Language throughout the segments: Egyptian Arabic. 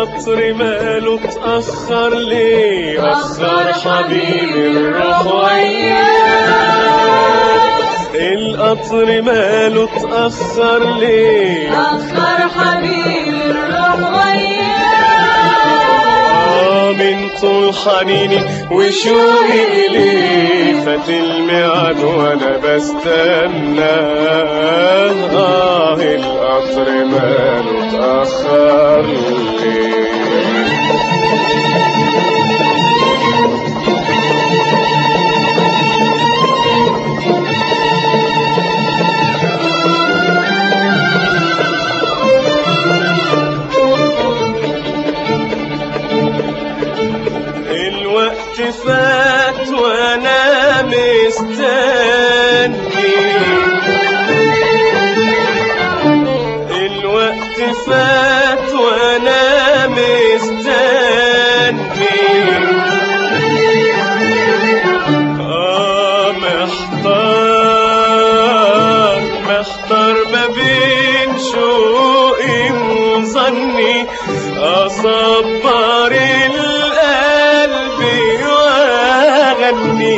القطر ماله اتأخر ليه أخر حبيبي الروح وياه القطر ماله اتأخر ليه أخر حبيبي الروح وياه آه من طول حنيني وشوقي إليه فات الميعاد وأنا بستنى آه القطر ماله اتأخر ليه الوقت فات وانا مستني الوقت فات وانا مستني اه محتار محتار ما بين شوقي وظني اصبر القلب واغني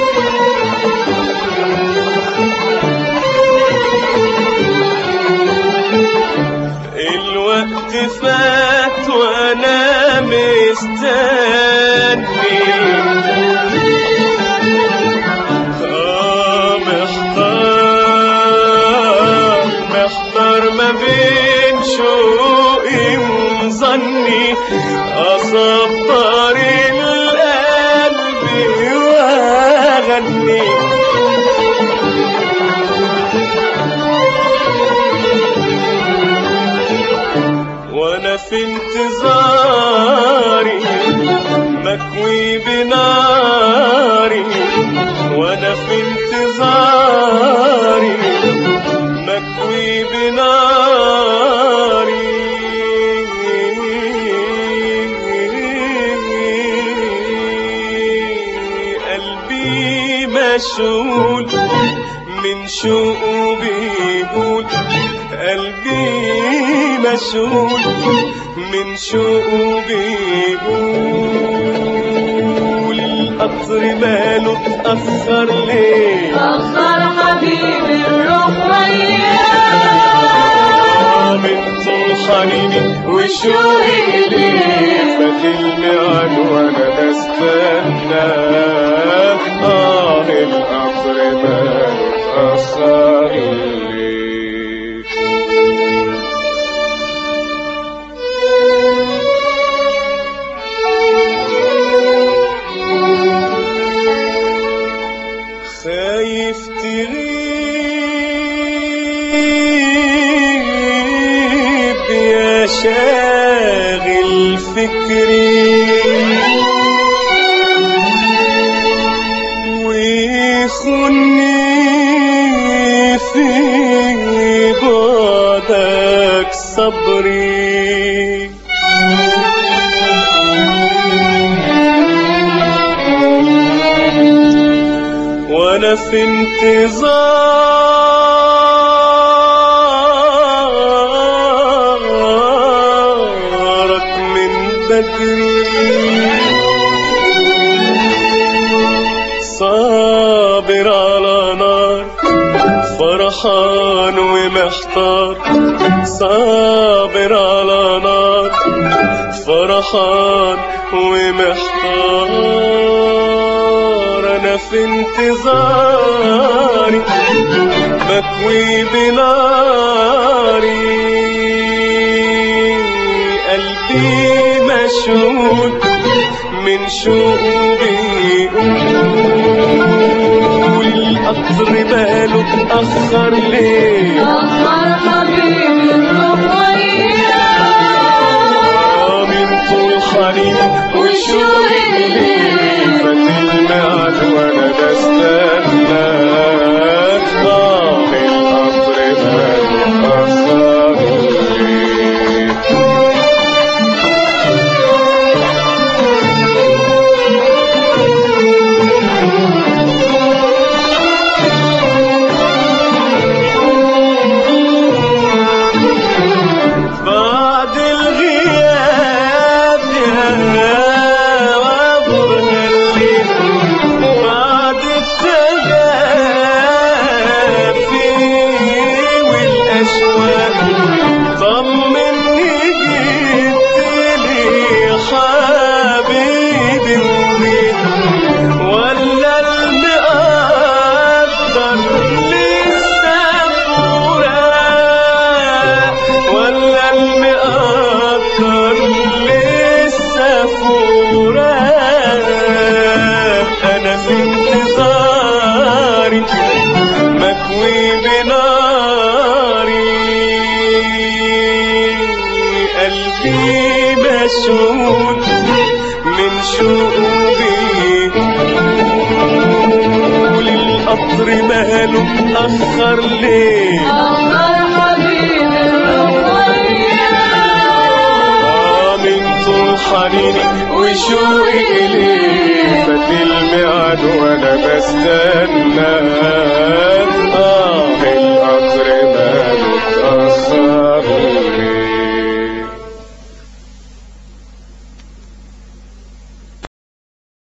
الوقت فات وانا مستني آه محتار محتار ما بين شوقي وظني أصبر القلب وأغني وأنا في انتظاري مكوي بناري وانا في انتظاري مكوي بناري قلبي مشغول من شوقه بيقول قلبي مشغول من شوقه بيقول القطر ماله اتأخر ليه أخر حبيبي الروح وياه من طول حنيني وشوقي ليه فات الميعاد وانا بستنى اه القطر ماله اتأخر ليه خايف تغيب يا شاغل فكري ويخني في بعدك صبري وانا في انتظارك من بدري صابر على نار فرحان ومحتار صابر على نار فرحان ومحتار انا في انتظاري بكوي بناري قلبي مشغول من شوقه بيقول القطر باله اتأخر ليه أخر حبيبي الروح وياه من طول حنين وشوقي ليه فات الميعاد وانا بستنى طعم القطر باله اتأخر ليه بعد الغياب مشدود من شوقي قول القطر ماله اتأخر ليه أخر حبيبي الرحيم آه من طول حنيني وشوقي إليك فات الميعاد وأنا بستناك آه